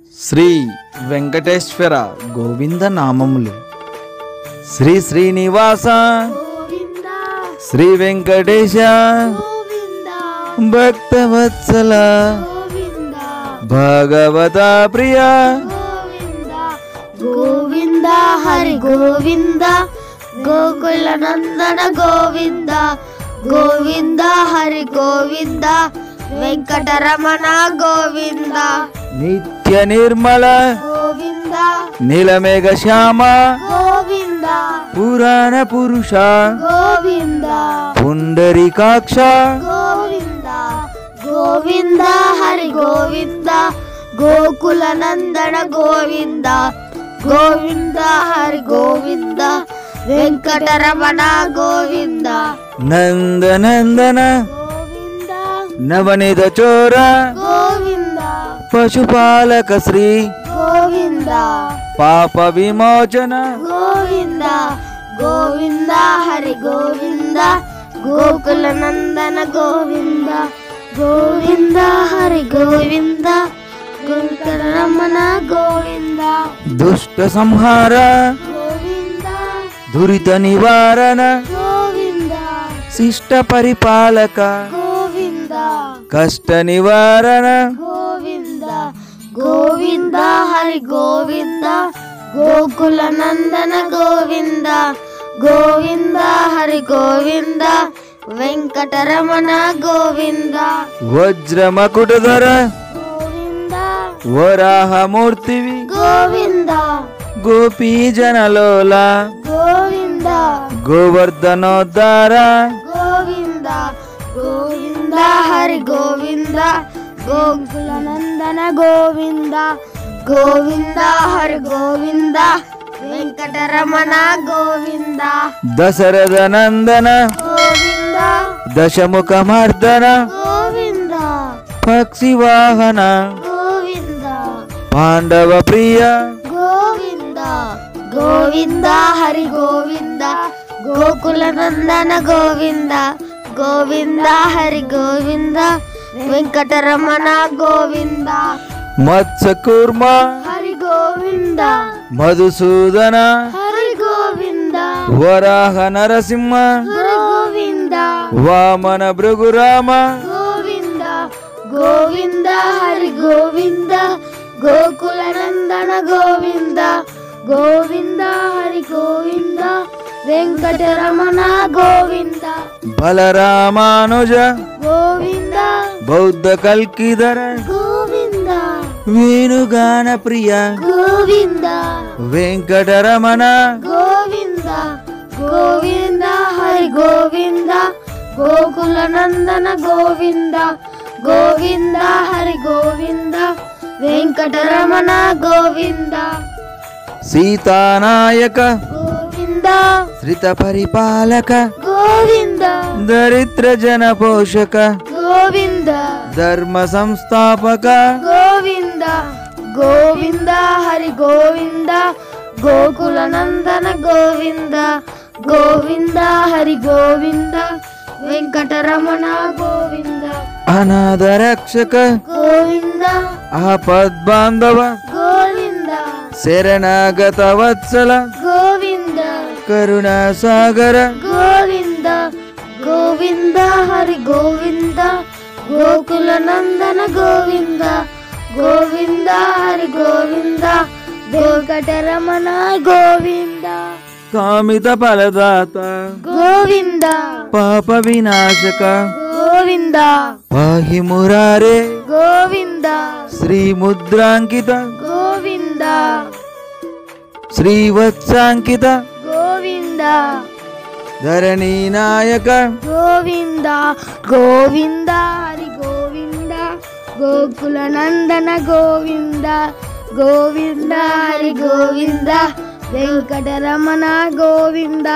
శ్రీ వెంకటేశ్వర గోవింద నామములు శ్రీ శ్రీనివాస గోవింద శ్రీ వెంకటేశ గోవింద భక్తవత్సల గోవింద భగవత ప్రియ గోవింద గోవింద హరి గోవింద గోకుల నందన గోవింద గోవింద హరి గోవింద వెంకటరమణ గోవింద నిత్య నిర్మల గోవింద నీలమేఘ శ్యామ గోవింద పురాణ పురుష గోవింద పుండరీకాక్ష గోవింద గోవింద హరి గోవింద గోకుల నందన గోవింద గోవింద హరి గోవింద వెంకటరమణ గోవింద నందనందన గోవింద నవనిత చోర గోవింద పశుపాలక శ్రీ గోవింద పాప విమోచన గోవింద గోవింద హరి గోవింద గోకుల నందన గోవింద గోవింద హరి గోవింద రమణ గోవింద దుష్ట సంహార గోవింద దురిత నివారణ గోవింద శిష్ట పరిపాలక గోవింద కష్ట నివారణ గోవింద గోవింద హరి గోవింద గోకుల నందన గోవింద గోవింద హరి గోవింద వెంకటరమణ గోవింద వజ్రమకుటధర గోవింద వరాహమూర్తివి గోవింద గోపీజనలోల గోవింద గోవర్ధనోద్ధార గోవింద గోవింద హరి గోవింద గోకుల నందన గోవింద గోవింద హరి గోవింద వెంకటరమణ గోవింద దశరథ నందన గోవింద దశముఖమర్దన గోవింద పక్షి వాహన గోవింద పాండవ ప్రియ గోవింద గోవింద హరి గోవింద గోకుల నందన గోవింద గోవింద హరి గోవింద వెంకటరమణ గోవింద మత్స్యకూర్మ హరి గోవింద మధుసూదన హరి గోవింద వరాహ నరసింహ హరి గోవింద వామన భృగురామ గోవింద గోవింద హరి గోవింద గోకుల నందన గోవింద గోవింద హరి గోవింద వెంకటరమణ గోవింద బలరామానుజ గోవింద బౌద్ధ కల్కిధర గోవింద వేణుగాన ప్రియ గోవింద వెంకటరమణ గోవింద గోవింద హరి గోవింద గోకుల నందన గోవింద గోవింద హరి గోవింద వెంకటరమణ గోవింద సీతానాయక గోవింద శ్రిత పరిపాలక గోవింద దరిద్ర జన పోషక గోవింద ధర్మ సంస్థాపక గోవింద గోవింద హరి గోవింద గోకుల నందన గోవింద గోవింద హరి గోవింద వెంకటరమణ గోవింద అనాథ రక్షక గోవింద ఆపద్బాంధవ గోవింద శరణాగత వత్సల గోవింద కరుణా సాగర గోవింద గోవింద హరి గోవింద గోకుల నందన గోవింద గోవింద హరి గోవింద వెంకటరమణ గోవింద కామిత ఫలదాత గోవింద పాప వినాశక గోవింద పాహి మురారే గోవింద శ్రీ ముద్రాంకిత గోవింద శ్రీవత్సాంకిత గోవింద ధరణీ నాయక గోవింద గోవింద హరి గోవింద గోకుల నందన గోవింద గోవింద హరి గోవింద వెంకటరమణ గోవింద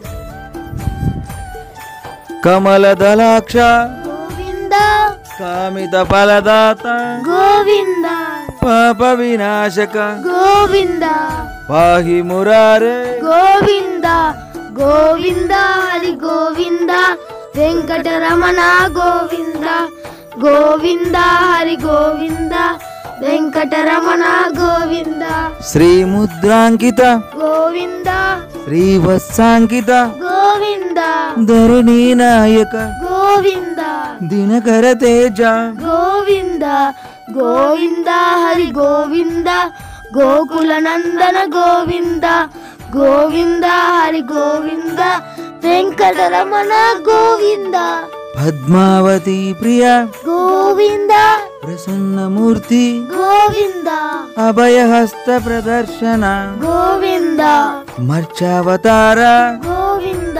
కమల దళాక్ష గోవింద కామిత ఫలదాత గోవింద పాప వినాశక గోవింద పాహి మురారే గోవింద గోవింద హరి గోవింద వెంకటరమణ గోవింద గోవింద హరి గోవింద వెంకటరమణ గోవింద శ్రీముద్రాంకిత గోవింద శ్రీవత్సాంకిత గోవింద ధరణీ నాయక గోవింద దినకర తేజ గోవింద గోవింద హరి గోవింద గోకుల నందన గోవింద గోవింద హరి గోవింద వెంకటరమణ గోవింద పద్మావతి ప్రియ గోవింద ప్రసన్నమూర్తి గోవింద అభయహస్త ప్రదర్శన గోవింద మర్చావతార గోవింద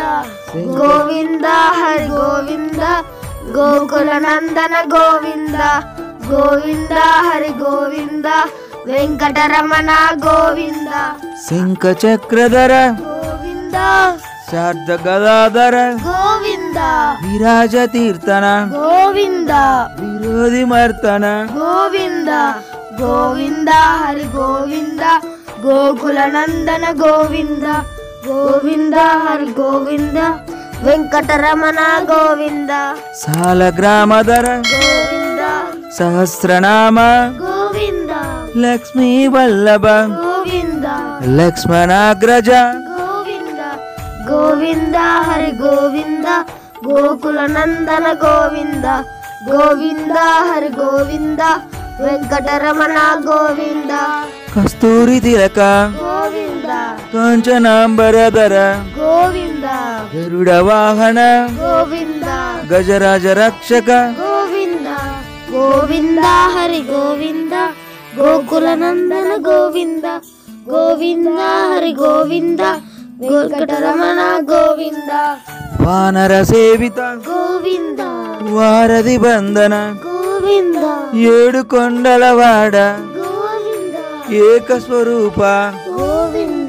గోవింద హరి గోవింద గోకుల నందన గోవింద గోవింద హరి గోవింద వెంకటరమణ గోవింద శంఖ చక్రధర గోవింద శార్ద గదాధర గోవింద విరాజ తీర్థన గోవింద విరోధి మర్తన గోవింద గోవింద హరి గోవింద గోకుల నందన గోవింద గోవింద హరి గోవింద వెంకటరమణ గోవింద సాల గ్రామధర గోవింద సహస్రనామ గోవింద లక్ష్మీ వల్లభ గోవింద లక్ష్మణాగ్రజ గోవింద గోవింద హరి గోవింద గోకుల నందన గోవింద గోవింద హరి గోవింద వెంకటరమణ గోవింద కస్తూరి తిలక గోవింద కాంచనాంబరధర గోవింద గరుడ వాహన గోవింద గజరాజ రక్షక గోవింద గోవింద హరి గోవింద గోకుల నందన గోవింద గోవింద హరి గోవింద వెంకటరమణ గోవింద వానర సేవిత గోవింద వారధి బంధన గోవింద ఏడు కొండలవాడ గోవింద ఏక స్వరూప గోవింద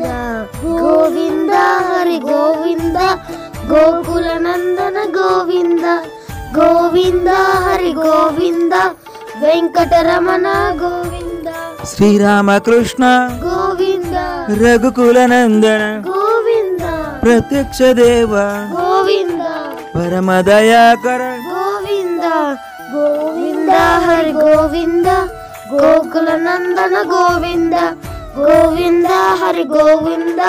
గోవింద హరి గోవింద గోకుల నందన గోవింద గోవింద హరి గోవింద వెంకటరమణ గోవింద శ్రీరామకృష్ణ గోవింద రఘుకుల నందన గోవింద ప్రత్యక్ష దేవ గోవింద పరమ దయాకర గోవింద గోవింద హరి గోవింద గోకుల నందన గోవింద గోవింద హరి గోవింద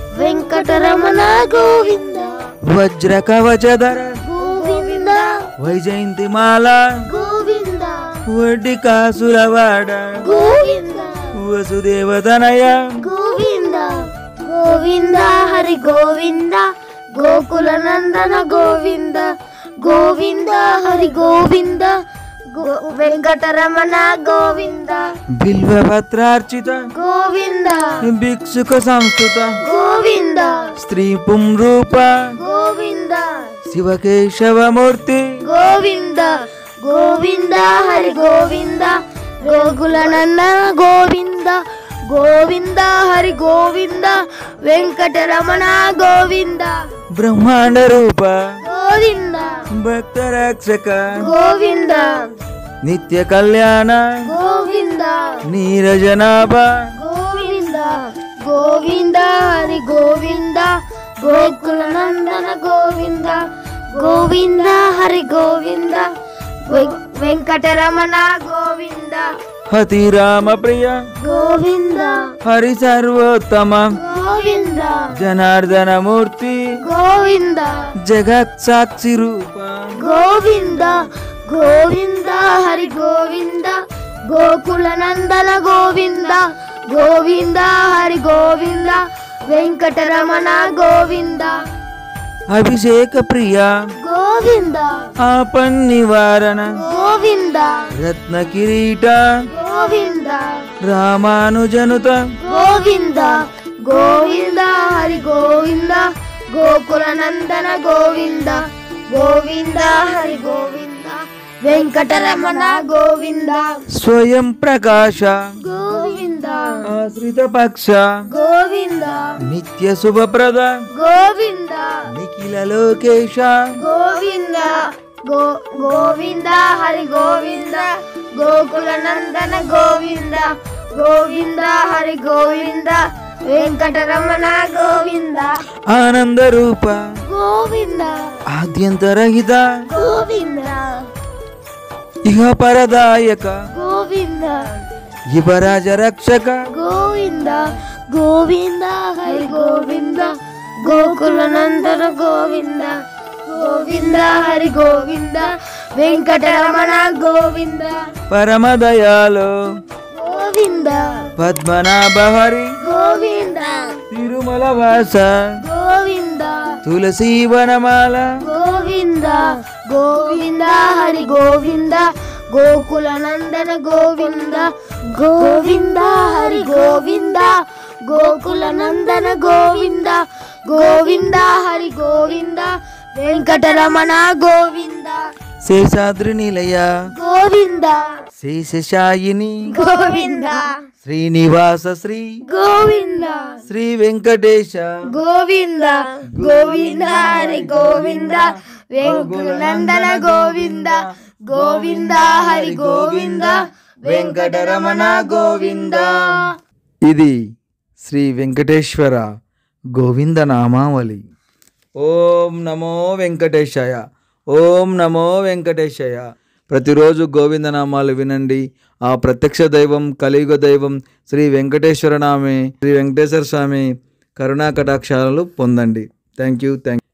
వెంకటరమణ గోవింద వజ్ర కవచధర గోవింద వైజయంతి మాల గోవింద వడ్డి కాసులవాడ గోవింద వసుదేవతనయ గోవింద గోవింద హరి గోవింద గోకుల నందన గోవింద గోవింద హరి గోవింద గో- వెంకటరమణ గోవింద బిల్వపత్రార్చిత గోవింద భిక్షుక సంస్థుత గోవింద స్త్రీ పుంరూప గోవింద శివకేశవమూర్తి గోవింద గోవింద హరి గోవింద గోకుల నందన గోవింద గోవింద హరి గోవింద వెంకటరమణ గోవింద బ్రహ్మాండ రూప గోవింద భక్త రక్షక గోవింద నిత్య కళ్యాణ గోవింద నీరజనాభ గోవింద గోవింద హరి గోవింద గోకుల నందన గోవింద గోవింద హరి గోవింద వెం- వెంకటరమణ గోవింద హతి రామ ప్రియ గోవింద హరి సర్వోత్తమ గోవింద జనార్దన మూర్తి గోవింద జగత్ సాక్షి రూప గోవింద గోవింద హరి గోవింద గోకుల నందన గోవింద గోవింద హరి గోవింద వెంకటరమణ గోవింద అభిషేక ప్రియ గోవింద ఆపన్ నివారణ గోవింద రత్న కిరీట గోవింద రామానుజనుత గోవింద గోవింద హరి గోవింద గోకుల నందన గోవింద గోవింద హరి గోవింద వెంకటరమణ గోవింద స్వయం ప్రకాశ గోవింద ఆశ్రిత పక్ష గోవింద నిత్య శుభప్రద గోవింద నిఖిల లోకేశ గోవింద గో గోవింద హరి గోవింద గోకుల నందన గోవింద గోవింద హరి గోవింద వెంకటరమణ గోవింద ఆనంద రూప గోవింద ఆద్యంతరహిత గోవింద ఇహ పరదాయక గోవింద యువరాజ రక్షక గోవింద గోవింద హరి గోవింద గోకుల నందన గోవింద గోవింద హరి గోవింద వెంకటరమణ గోవింద పరమదయాలో గోవింద పద్మనాభ హరి గోవింద తిరుమల వాస గోవింద తులసి వనమాల గోవింద గోవింద హరి గోవింద గోకుల నందన గోవింద గోవింద హరి గోవింద గోకుల నందన గోవింద గోవింద హరి గోవింద వెంకటరమణ గోవింద శేషాద్రి నిలయ గోవింద శేషశాయిని గోవింద శ్రీనివాస శ్రీ గోవింద శ్రీ వెంకటేశ గోవింద గోవింద హరి గోవింద వెంకటనందన గోవింద గోవింద హరి గోవింద వెంకటరమణ గోవింద ఇది శ్రీ వెంకటేశ్వర గోవింద నామావళి ఓం నమో వెంకటేశాయ ఓం నమో వెంకటేశాయ ప్రతిరోజు గోవిందనామాలు వినండి ఆ ప్రత్యక్ష దైవం కలియుగ దైవం శ్రీ వెంకటేశ్వర నామే శ్రీ వెంకటేశ్వర స్వామి కరుణా కటాక్షాలు పొందండి థ్యాంక్ యూ థ్యాంక్